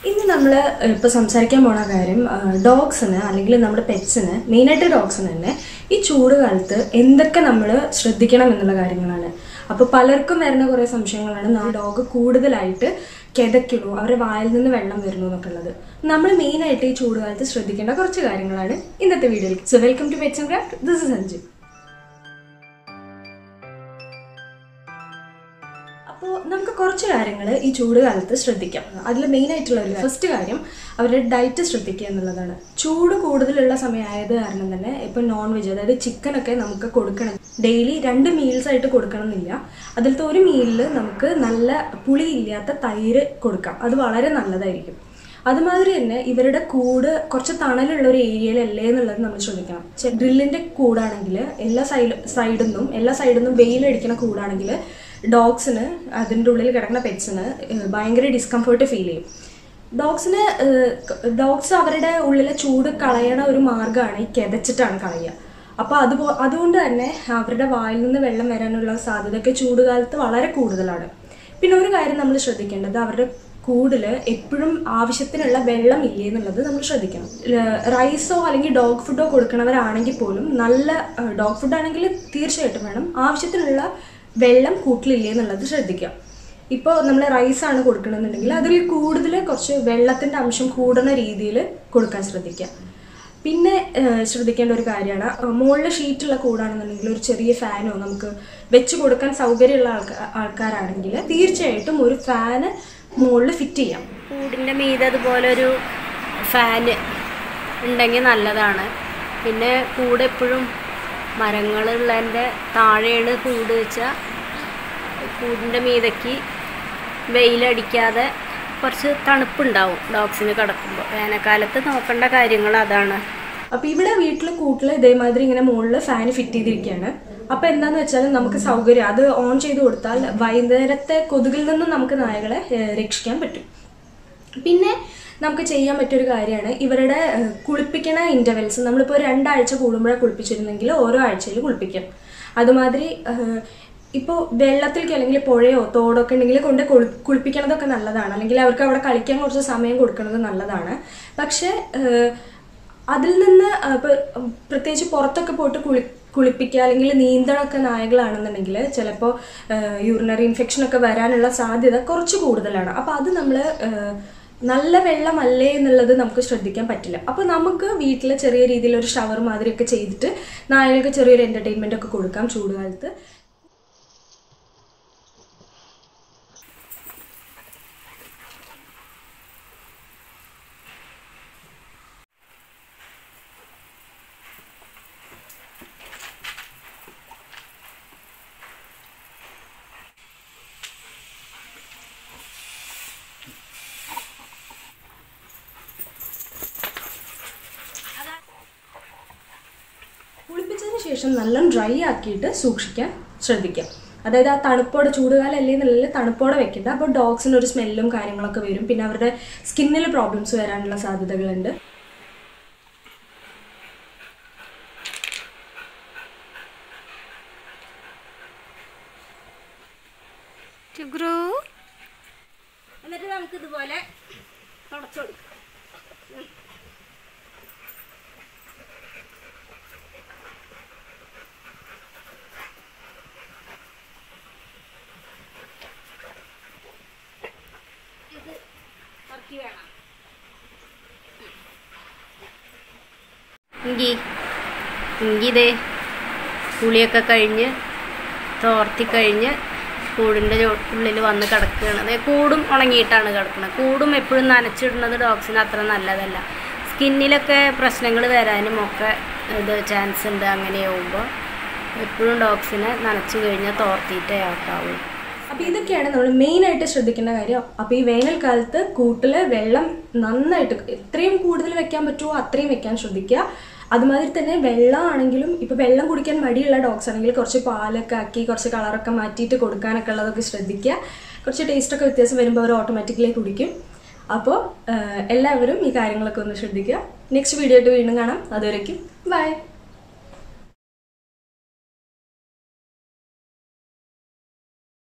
ഇന്ന് നമ്മൾ ഇപ്പോൾ സംസാരിക്കാൻ പോണ കാര്യം ഡോഗ്സിന് അല്ലെങ്കിൽ നമ്മുടെ പെറ്റ്സിന് മെയിനായിട്ട് ഡോഗ്സിന് തന്നെ ഈ ചൂട് കാലത്ത് എന്തൊക്കെ നമ്മൾ ശ്രദ്ധിക്കണം എന്നുള്ള കാര്യങ്ങളാണ് അപ്പോൾ പലർക്കും വരുന്ന കുറേ സംശയങ്ങളാണ് നമ്മുടെ ഡോഗ് കൂടുതലായിട്ട് കിതയ്ക്കണു അവരുടെ വായിൽ നിന്ന് വെള്ളം വരുന്നു എന്നൊക്കെ ഉള്ളത് നമ്മൾ മെയിനായിട്ട് ഈ ചൂട് കാലത്ത് ശ്രദ്ധിക്കേണ്ട കുറച്ച് കാര്യങ്ങളാണ് ഇന്നത്തെ വീഡിയോയിൽ so welcome to pets and craft this is Sanju അപ്പോൾ നമുക്ക് കുറച്ച് കാര്യങ്ങൾ ഈ ചൂട് കാലത്ത് ശ്രദ്ധിക്കാം അതിൽ മെയിൻ ആയിട്ടുള്ള ഒരു ഫസ്റ്റ് കാര്യം അവരുടെ ഡയറ്റ് ശ്രദ്ധിക്കുക എന്നുള്ളതാണ് ചൂട് കൂടുതലുള്ള സമയമായത് കാരണം തന്നെ ഇപ്പം നോൺ വെജ് അതായത് ചിക്കനൊക്കെ നമുക്ക് കൊടുക്കണം ഡെയിലി രണ്ട് മീൽസ് ആയിട്ട് കൊടുക്കണം എന്നില്ല അതിലത്തെ ഒരു മീലിൽ നമുക്ക് നല്ല പുളിയില്ലാത്ത തൈര് കൊടുക്കാം അത് വളരെ നല്ലതായിരിക്കും അതുമാതിരി തന്നെ ഇവരുടെ കൂട് കുറച്ച് തണലുള്ള ഒരു ഏരിയയിലല്ലേ എന്നുള്ളത് നമ്മൾ ശ്രദ്ധിക്കണം ഡ്രില്ലിന്റെ കൂടാണെങ്കിൽ എല്ലാ സൈഡ് സൈഡിൽ നിന്നും എല്ലാ സൈഡിൽ നിന്നും വെയിലടിക്കുന്ന കൂടാണെങ്കിൽ ഡോഗ്സിന് അതിൻ്റെ ഉള്ളിൽ കിടക്കുന്ന പെറ്റ്സിന് ഭയങ്കര ഡിസ്കംഫേർട്ട് ഫീൽ ചെയ്യും ഡോഗ്സിന് ഡോഗ്സ് അവരുടെ ഉള്ളിലെ ചൂട് കളയണ ഒരു മാർഗ്ഗമാണ് ഈ കിതച്ചിട്ടാണ് കളയുക അപ്പോൾ അതുപോ അതുകൊണ്ട് തന്നെ അവരുടെ വായിൽ നിന്ന് വെള്ളം വരാനുള്ള സാധ്യതയൊക്കെ ചൂടുകാലത്ത് വളരെ കൂടുതലാണ് പിന്നെ ഒരു കാര്യം നമ്മൾ ശ്രദ്ധിക്കേണ്ടത് അവരുടെ കൂടിൽ എപ്പോഴും ആവശ്യത്തിനുള്ള വെള്ളം ഇല്ലേ എന്നുള്ളത് നമ്മൾ ശ്രദ്ധിക്കണം റൈസോ അല്ലെങ്കിൽ ഡോഗ് ഫുഡോ കൊടുക്കണവരാണെങ്കിൽ പോലും നല്ല ഡോഗ് ഫുഡ് ആണെങ്കിൽ തീർച്ചയായിട്ടും വേണം ആവശ്യത്തിനുള്ള വെള്ളം കൂട്ടിലില്ലേ എന്നുള്ളത് ശ്രദ്ധിക്കുക ഇപ്പോൾ നമ്മൾ റൈസാണ് കൊടുക്കണമെന്നുണ്ടെങ്കിൽ അതിൽ കൂടുതൽ കുറച്ച് വെള്ളത്തിൻ്റെ അംശം കൂടുന്ന രീതിയിൽ കൊടുക്കാൻ ശ്രദ്ധിക്കുക പിന്നെ ശ്രദ്ധിക്കേണ്ട ഒരു കാര്യമാണ് മുകളിൽ ഷീറ്റുള്ള കൂടാണെന്നുണ്ടെങ്കിൽ ഒരു ചെറിയ ഫാനോ നമുക്ക് വെച്ച് കൊടുക്കാൻ സൗകര്യമുള്ള ആൾക്കാർ ആൾക്കാരാണെങ്കിൽ തീർച്ചയായിട്ടും ഒരു ഫാന് മുകളിൽ ഫിറ്റ് ചെയ്യാം കൂടിൻ്റെ മീതെ അതുപോലെ ഒരു ഫാന് ഉണ്ടെങ്കിൽ നല്ലതാണ് പിന്നെ കൂട് എപ്പോഴും മരങ്ങളുള്ളതിൻ്റെ താഴെയാണ് കൂട് വെച്ചാൽ കൂടിൻ്റെ മീതയ്ക്ക് വെയിലടിക്കാതെ കുറച്ച് തണുപ്പുണ്ടാവും ഡോഗ്സിന് കിടക്കുമ്പോൾ വേനൽക്കാലത്ത് നോക്കേണ്ട കാര്യങ്ങൾ അതാണ് അപ്പോൾ ഇവിടെ വീട്ടിൽ കൂട്ടിൽ ഇതേമാതിരി ഇങ്ങനെ മുകളിൽ ഫാൻ ഫിറ്റ് ചെയ്തിരിക്കുകയാണ് അപ്പോൾ എന്താന്ന് വെച്ചാൽ നമുക്ക് സൗകര്യം അത് ഓൺ ചെയ്ത് കൊടുത്താൽ വൈകുന്നേരത്തെ കൊതുകിൽ നിന്നും നമുക്ക് നായകളെ രക്ഷിക്കാൻ പറ്റും പിന്നെ നമുക്ക് ചെയ്യാൻ പറ്റിയൊരു കാര്യമാണ് ഇവരുടെ കുളിപ്പിക്കണ ഇൻ്റർവെൽസ് നമ്മളിപ്പോൾ രണ്ടാഴ്ച കൂടുമ്പോഴേ കുളിപ്പിച്ചിരുന്നെങ്കിൽ ഓരോ ആഴ്ചയിൽ കുളിപ്പിക്കാം അതുമാതിരി ഇപ്പോൾ വെള്ളത്തിലേക്ക് അല്ലെങ്കിൽ പുഴയോ തോടൊക്കെ ഉണ്ടെങ്കിൽ കൊണ്ട് കുളി കുളിപ്പിക്കണതൊക്കെ നല്ലതാണ് അല്ലെങ്കിൽ അവർക്ക് അവിടെ കളിക്കാൻ കുറച്ച് സമയം കൊടുക്കുന്നത് നല്ലതാണ് പക്ഷേ അതിൽ നിന്ന് ഇപ്പോൾ പ്രത്യേകിച്ച് പുറത്തൊക്കെ പോയിട്ട് കുളി കുളിപ്പിക്കുക അല്ലെങ്കിൽ നീന്തണമൊക്കെ നായകളാണെന്നുണ്ടെങ്കിൽ ചിലപ്പോൾ യൂറിനറി ഇൻഫെക്ഷൻ ഒക്കെ വരാനുള്ള സാധ്യത കുറച്ച് കൂടുതലാണ് അപ്പോൾ അത് നമ്മൾ നല്ല വെള്ളമല്ലേ എന്നുള്ളത് നമുക്ക് ശ്രദ്ധിക്കാൻ പറ്റില്ല അപ്പോൾ നമുക്ക് വീട്ടിൽ ചെറിയ രീതിയിൽ ഒരു ഷവർ മാതിരിയൊക്കെ ചെയ്തിട്ട് നായകൾക്ക് ചെറിയൊരു എൻ്റർടൈൻമെൻ്റ് ഒക്കെ കൊടുക്കാം ചൂടുകാലത്ത് കുളിപ്പിച്ചതിന് ശേഷം നല്ല ഡ്രൈ ആക്കിയിട്ട് സൂക്ഷിക്കാൻ ശ്രദ്ധിക്കാം അതായത് ആ തണുപ്പോടെ ചൂടുകാലം അല്ലേ എന്നുള്ളിൽ തണുപ്പോടെ വെക്കണ്ട അപ്പോൾ ഡോഗ്സിന് ഒരു സ്മെല്ലും കാര്യങ്ങളൊക്കെ വരും പിന്നെ അവരുടെ സ്കിന്നിൽ പ്രോബ്ലംസ് വരാനുള്ള സാധ്യതകളുണ്ട് ചുഗ്രൂ എന്നിട്ട് നമുക്ക് ഇതുപോലെ തുടച്ചു കൊടുക്കാം ഇറക്കി വേണം ഇങ്കി ഇങ്കി ഇതേ കുളിയൊക്കെ കഴിഞ്ഞ് തോർത്തി കഴിഞ്ഞ് കൂടിൻ്റെ ഉള്ളിൽ വന്ന് കിടക്കുകയാണ് അതേ കൂടും ഉണങ്ങിയിട്ടാണ് കിടക്കുന്നത് കൂടും എപ്പോഴും നനച്ചിടുന്നത് ഡോഗ്സിന് അത്ര നല്ലതല്ല സ്കിന്നിലൊക്കെ പ്രശ്നങ്ങൾ വരാനും ഒക്കെ ഇത് ചാൻസ് ഉണ്ട് അങ്ങനെയാവുമ്പോൾ എപ്പോഴും ഡോഗ്സിനെ നനച്ചു കഴിഞ്ഞാൽ തോർത്തിയിട്ടേ ആക്കാവൂ അപ്പോൾ ഇതൊക്കെയാണ് നമ്മൾ മെയിനായിട്ട് ശ്രദ്ധിക്കേണ്ട കാര്യം അപ്പോൾ ഈ വേനൽക്കാലത്ത് കൂട്ടിൽ വെള്ളം നന്നായിട്ട് എത്രയും കൂടുതൽ വെക്കാൻ പറ്റുമോ അത്രയും വെക്കാൻ ശ്രദ്ധിക്കുക അതുമാതിരി തന്നെ വെള്ളമാണെങ്കിലും ഇപ്പോൾ വെള്ളം കുടിക്കാൻ മടിയുള്ള ഡോഗ്സ് ആണെങ്കിൽ കുറച്ച് പാലൊക്കെ ആക്കി കുറച്ച് കളറൊക്കെ മാറ്റിയിട്ട് കൊടുക്കാനൊക്കെ ഉള്ളതൊക്കെ ശ്രദ്ധിക്കുക കുറച്ച് ടേസ്റ്റൊക്കെ വ്യത്യാസം വരുമ്പോൾ അവർ ഓട്ടോമാറ്റിക്കലി കുടിക്കും അപ്പോൾ എല്ലാവരും ഈ കാര്യങ്ങളൊക്കെ ഒന്ന് ശ്രദ്ധിക്കുക നെക്സ്റ്റ് വീഡിയോ ആയിട്ട് വീണ്ടും കാണാം അതുവരയ്ക്കും ബൈ